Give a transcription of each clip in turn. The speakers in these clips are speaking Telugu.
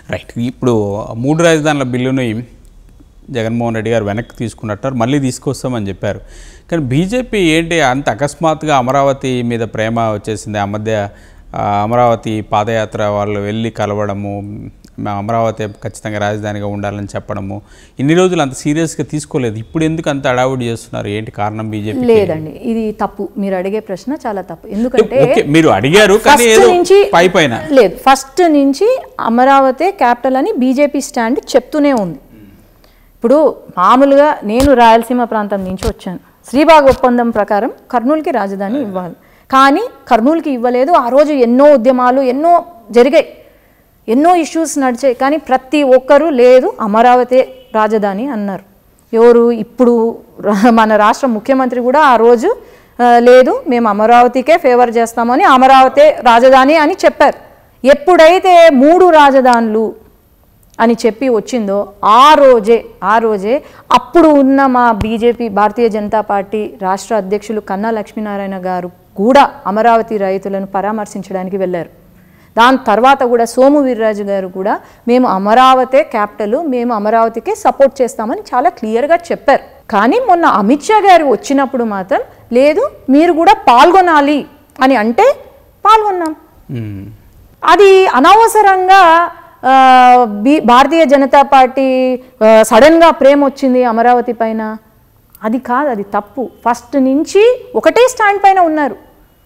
రైట్ ఇప్పుడు మూడు రాజధానుల బిల్లుని జగన్మోహన్ రెడ్డి గారు వెనక్కి తీసుకున్నట్టారు మళ్ళీ తీసుకొస్తామని చెప్పారు కానీ బీజేపీ ఏంటి అంత అకస్మాత్తుగా అమరావతి మీద ప్రేమ వచ్చేసింది ఆ మధ్య ఆ, అమరావతి పాదయాత్ర వాళ్ళు వెళ్ళి కలవడము మా అమరావతి ఖచ్చితంగా రాజధానిగా ఉండాలని చెప్పడము ఇన్ని రోజులు అంత సీరియస్గా తీసుకోలేదు ఇప్పుడు ఎందుకు అంత అడావుడి చేస్తున్నారు ఏంటి కారణం బీజేపీ లేదండి ఇది తప్పు మీరు అడిగే ప్రశ్న చాలా తప్పు ఎందుకంటే ఓకే మీరు అడిగారు కానీ ఫస్ట్ ఏదో నుంచి పై పైన లేదు ఫస్ట్ నుంచి అమరావతి క్యాపిటల్ అని బీజేపీ స్టాండ్ చెప్తూనే ఉంది ఇప్పుడు మామూలుగా నేను రాయలసీమ ప్రాంతం నుంచి వచ్చాను శ్రీబాగ్ ఒప్పందం ప్రకారం కర్నూలుకి రాజధాని ఇవ్వాలి కానీ కర్నూలుకి ఇవ్వలేదు ఆ రోజు ఎన్నో ఉద్యమాలు ఎన్నో జరిగాయి ఎన్నో ఇష్యూస్ నడిచాయి కానీ ప్రతి ఒక్కరూ లేదు అమరావతి రాజధాని అన్నారు ఎవరు ఇప్పుడు రా- మన రాష్ట్ర ముఖ్యమంత్రి కూడా ఆ రోజు ఆ, లేదు మేము అమరావతికే ఫేవర్ చేస్తామని అమరావతి రాజధాని అని చెప్పారు ఎప్పుడైతే మూడు రాజధానులు అని చెప్పి వచ్చిందో ఆ రోజే ఆ రోజే అప్పుడు ఉన్న మా బీజేపీ భారతీయ జనతా పార్టీ రాష్ట్ర అధ్యక్షులు కన్నా లక్ష్మీనారాయణ గారు కూడా అమరావతి రైతులను పరామర్శించడానికి వెళ్ళారు దాని తర్వాత కూడా సోము వీర్రాజు గారు కూడా మేము అమరావతే క్యాపిటల్ మేము అమరావతికే సపోర్ట్ చేస్తామని చాలా క్లియర్గా చెప్పారు కానీ మొన్న అమిత్ షా గారు వచ్చినప్పుడు మాత్రం లేదు మీరు కూడా పాల్గొనాలి అని అంటే పాల్గొన్నాం మ్మ్. అది అనవసరంగా ఆ, బి భారతీయ జనతా పార్టీ ఆ, సడన్గా ప్రేమ వచ్చింది అమరావతి పైన అది కాదు అది తప్పు ఫస్ట్ నుంచి ఒకటే స్టాండ్ పైన ఉన్నారు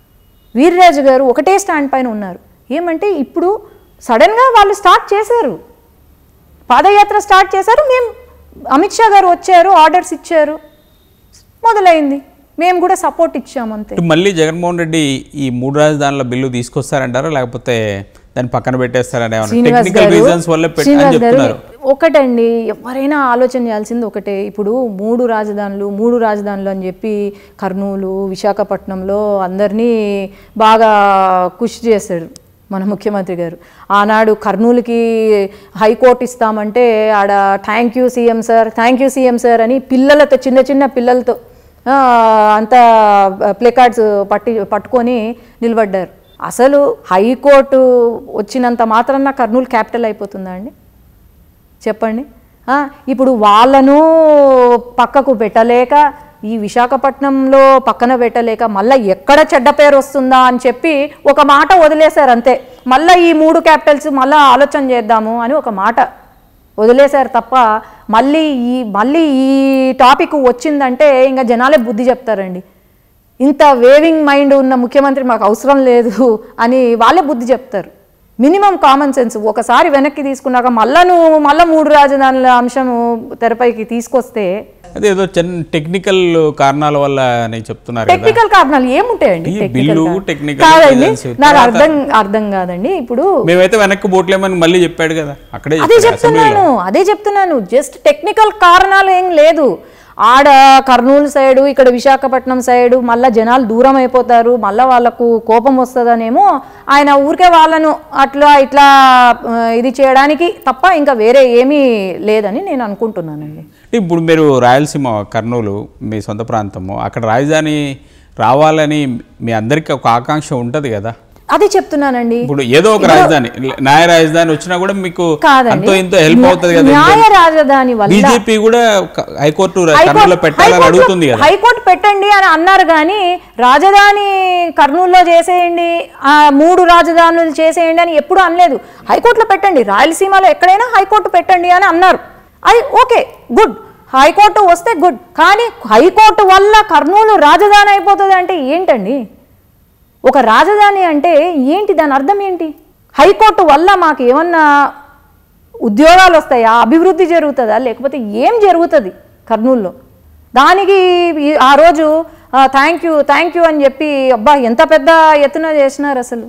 వీర్రాజు గారు ఒకటే స్టాండ్ పైన ఉన్నారు ఏమంటే ఇప్పుడు సడన్గా వాళ్ళు స్టార్ట్ చేశారు పాదయాత్ర స్టార్ట్ చేశారు మేము అమిత్ షా గారు వచ్చారు ఆర్డర్స్ ఇచ్చారు మొదలైంది మేము కూడా సపోర్ట్ ఇచ్చాము అంతే ఇప్పుడు మళ్ళీ జగన్మోహన్ రెడ్డి ఈ మూడు రాజధానుల బిల్లు తీసుకొస్తారంటారా లేకపోతే దాన్ని పక్కన పెట్టేస్తారని ఏమన్నా శ్రీనివాస్ టెక్నికల్ గారు రీజన్స్ వల్ల పెట్టని శ్రీనివాస్ గారు చెప్తున్నారు ఒకటండి ఎవరైనా ఆలోచన చేయాల్సింది ఒకటే ఇప్పుడు మూడు రాజధానులు మూడు రాజధానులు అని చెప్పి కర్నూలు విశాఖపట్నంలో అందరినీ బాగా కృషి చేశాడు మన ముఖ్యమంత్రి గారు ఆనాడు కర్నూలుకి హైకోర్టు ఇస్తామంటే ఆడ thank you CM sir thank you CM sir అని పిల్లలతో చిన్న చిన్న పిల్లలతో ఆ, అంత ప్లేకార్డ్స్ పట్టి పట్టుకొని నిలబడ్డారు అసలు హైకోర్టు వచ్చినంత మాత్రాన కర్నూలు క్యాపిటల్ అయిపోతుందా అండి చెప్పండి ఆ, ఇప్పుడు వాళ్ళను పక్కకు పెట్టలేక ఈ విశాఖపట్నంలో పక్కన పెట్టలేక మళ్ళీ ఎక్కడ చెడ్డ పేరు వస్తుందా అని చెప్పి ఒక మాట వదిలేశారు అంతే మళ్ళీ ఈ మూడు క్యాపిటల్స్ మళ్ళీ ఆలోచన చేద్దాము అని ఒక మాట వదిలేశారు తప్ప మళ్ళీ ఈ మళ్ళీ ఈ టాపిక్ వచ్చిందంటే ఇంకా జనాలే బుద్ధి చెప్తారండి ఇంత వేవింగ్ మైండ్ ఉన్న ముఖ్యమంత్రి మాకు అవసరం లేదు అని వాళ్ళే బుద్ధి చెప్తారు మినిమం కామన్ సెన్స్ ఒకసారి వెనక్కి తీసుకున్నాక మళ్ళా నువ్వు మళ్ళీ మూడు రాజధానుల అంశము తెరపైకి తీసుకొస్తే అదే ఏదో చిన్న టెక్నికల్ కారణాల వల్ల నేను చెప్తున్నారు కదా టెక్నికల్ కారణాలు ఏముంటాయండి ఈ technical బిల్లు, కారణాలు? technical కాదండి reasons, నాకు తర్వాత- అర్థం అర్థం కాదండి ఇప్పుడు మేమైతే వెనక్కి బోట్లేమని మళ్ళీ చెప్పాడు కదా అక్కడే అదే చెప్పాడు అసెంబ్లీలో చెప్తున్నాను అదే చెప్తున్నాను జస్ట్ టెక్నికల్ కారణాలు ఏం లేదు ఆడ కర్నూలు సైడు ఇక్కడ విశాఖపట్నం సైడు మళ్ళీ జనాలు దూరం అయిపోతారు మళ్ళీ వాళ్ళకు కోపం వస్తుందనేమో ఆయన ఊరికే వాళ్ళను అట్లా ఇట్లా ఆ, ఇది చేయడానికి తప్ప ఇంకా వేరే ఏమీ లేదని నేను అనుకుంటున్నానండి ఇప్పుడు మీరు రాయలసీమ కర్నూలు మీ సొంత ప్రాంతము అక్కడ రాజధాని రావాలని మీ అందరికీ ఒక ఆకాంక్ష ఉంటుంది కదా అదే చెప్తున్నానండి ఇప్పుడు ఏదో ఒక రాజధాని న్యాయ రాజధాని వచ్చినా కూడా మీకు కాదండి అంతో ఇంతో హెల్ప్ అవుతుంది కదా న్యాయ రాజధాని వల్ల బీజేపీ కూడా క- హైకోర్టు కర్నూలులో పెట్టాలని హైకోర్టులో- అడుగుతుంది కదా హైకోర్టు పెట్టండి అని అన్నారు కానీ రాజధాని కర్నూలులో చేసేయండి ఆ మూడు రాజధానులు చేసేయండి అని ఎప్పుడు అనలేదు హైకోర్టులో పెట్టండి రాయలసీమలో ఎక్కడైనా హైకోర్టు పెట్టండి అని అన్నారు అది ఓకే గుడ్ హైకోర్టు వస్తే గుడ్ కానీ హైకోర్టు వల్ల కర్నూలు రాజధాని అయిపోతుంది అంటే ఏంటండి ఒక రాజధాని అంటే ఏంటి దాని అర్థం ఏంటి హైకోర్టు వల్ల మాకు ఏమన్నా ఉద్యోగాలు వస్తాయా అభివృద్ధి జరుగుతుందా లేకపోతే ఏం జరుగుతుంది కర్నూలులో దానికి ఈ- ఆ రోజు థ్యాంక్ యూ థ్యాంక్ యూ అని చెప్పి అబ్బా ఎంత పెద్ద ఎత్తున చేసినారు అసలు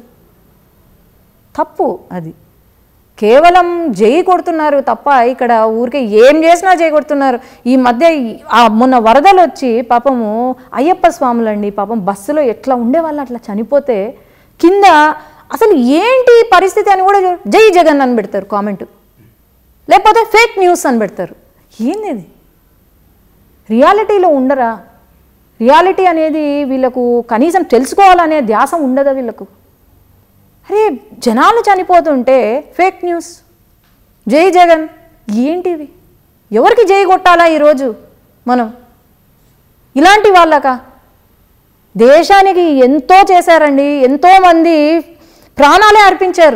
తప్పు అది కేవలం జై కొడుతున్నారు తప్ప ఇక్కడ ఊరికే ఏం చేసినా జై కొడుతున్నారు ఈ మధ్య ఈ- ఆ మొన్న వరదలు వచ్చి పాపము అయ్యప్ప స్వాములండి పాపం బస్సులో ఎట్లా ఉండేవాళ్ళు అట్లా చనిపోతే కింద అసలు ఏంటి పరిస్థితి అని కూడా చూ- జై జగన్ అని పెడతారు కామెంట్ లేకపోతే ఫేక్ న్యూస్ అని పెడతారు ఏంది ఇది రియాలిటీలో ఉండరా రియాలిటీ అనేది వీళ్ళకు కనీసం తెలుసుకోవాలనే ధ్యాస ఉండదా వీళ్ళకు అరే జనాలు చనిపోతుంటే ఫేక్ న్యూస్ జై జగన్ ఏంటివి ఎవరికి జై కొట్టాలా ఈరోజు మనం ఇలాంటి వాళ్ళకా దేశానికి ఎంతో చేశారండి ఎంతోమంది ప్రాణాలే అర్పించారు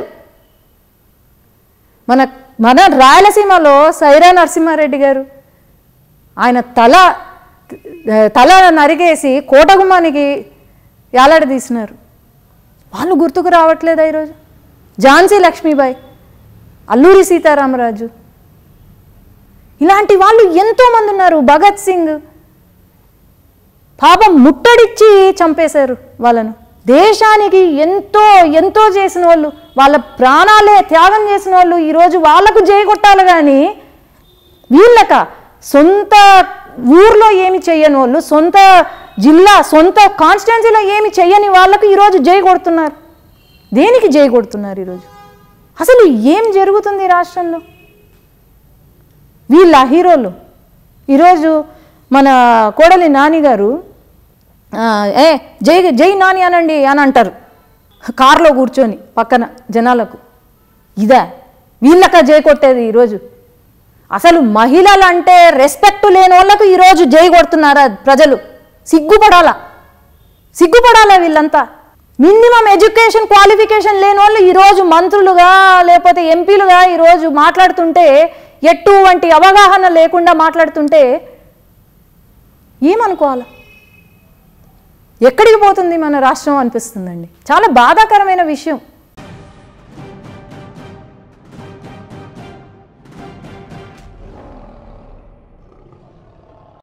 మన మన రాయలసీమలో సైరా నరసింహారెడ్డి గారు ఆయన తల తల నరిగేసి కోటగుమ్మానికి వేలాడదీసినారు వాళ్ళు గుర్తుకు రావట్లేదా ఈరోజు ఝాన్సీ లక్ష్మీబాయి అల్లూరి సీతారామరాజు ఇలాంటి వాళ్ళు ఎంతోమంది ఉన్నారు భగత్ సింగ్ పాపం ముట్టడిచ్చి చంపేశారు వాళ్ళను దేశానికి ఎంతో ఎంతో చేసిన వాళ్ళు వాళ్ళ ప్రాణాలే త్యాగం చేసిన వాళ్ళు ఈరోజు వాళ్ళకు జై కొట్టాలి కానీ వీళ్ళక సొంత ఊర్లో ఏమి చెయ్యని వాళ్ళు సొంత జిల్లా సొంత కాన్స్టిట్యున్సీలో ఏమి చెయ్యని వాళ్ళకు ఈరోజు జై కొడుతున్నారు దేనికి జై కొడుతున్నారు ఈరోజు అసలు ఏం జరుగుతుంది ఈ రాష్ట్రంలో వీళ్ళ హీరోలు ఈరోజు మన కోడలి నాని గారు ఆ, ఏ జై జై నాని అనండి అని అంటారు కారులో కూర్చొని పక్కన జనాలకు ఇదా వీళ్ళక జై కొట్టేది ఈరోజు అసలు మహిళలు అంటే రెస్పెక్ట్ లేని వాళ్ళకు ఈరోజు జై కొడుతున్నారా ప్రజలు సిగ్గుపడాలా సిగ్గుపడాలా వీళ్ళంతా మినిమం ఎడ్యుకేషన్ క్వాలిఫికేషన్ లేని వాళ్ళు ఈరోజు మంత్రులుగా లేకపోతే ఎంపీలుగా ఈరోజు మాట్లాడుతుంటే ఎటువంటి అవగాహన లేకుండా మాట్లాడుతుంటే ఏమనుకోవాలి ఎక్కడికి పోతుంది మన రాష్ట్రం అనిపిస్తుందండి చాలా బాధాకరమైన విషయం